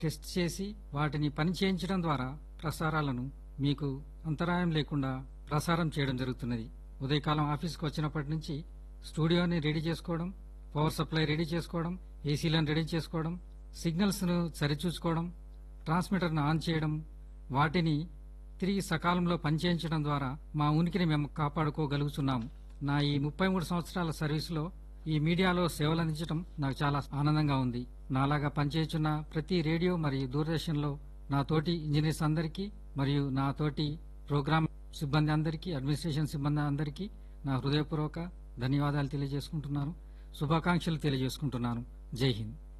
test చేసి వాటిని పని చేయించడం ద్వారా ప్రసారాలను మీకు అంతరాయం లేకుండా ప్రసారం చేయడం జరుగుతున్నది ఉదయకాలం ఆఫీస్కి వచ్చినప్పటి నుంచి స్టూడియోని రెడీ చేసుకోవడం పవర్ సప్లై రెడీ చేసుకోవడం ఏసీలను రెడీ చేసుకోవడం సిగ్నల్స్ ను సరిచూసుకోవడం ట్రాన్స్మిటర్ను ఆన్ చేయడం వాటిని తిరిగి సకాలంలో పనిచేయించడం ద్వారా మా ఉనికిని మేము కాపాడుకోగలుగుతున్నాము నా ఈ ముప్పై మూడు సంవత్సరాల సర్వీసులో ఈ మీడియాలో సేవలు అందించడం నాకు చాలా ఆనందంగా ఉంది నాలాగా పనిచేయుచున్న ప్రతి రేడియో మరియు దూరదర్శన్లో నా తోటి ఇంజనీర్స్ అందరికీ మరియు నా తోటి ప్రోగ్రామ్ సిబ్బంది అందరికీ అడ్మినిస్ట్రేషన్ సిబ్బంది అందరికీ నా హృదయపూర్వక ధన్యవాదాలు తెలియజేసుకుంటున్నాను శుభాకాంక్షలు తెలియజేసుకుంటున్నాను జై హింద్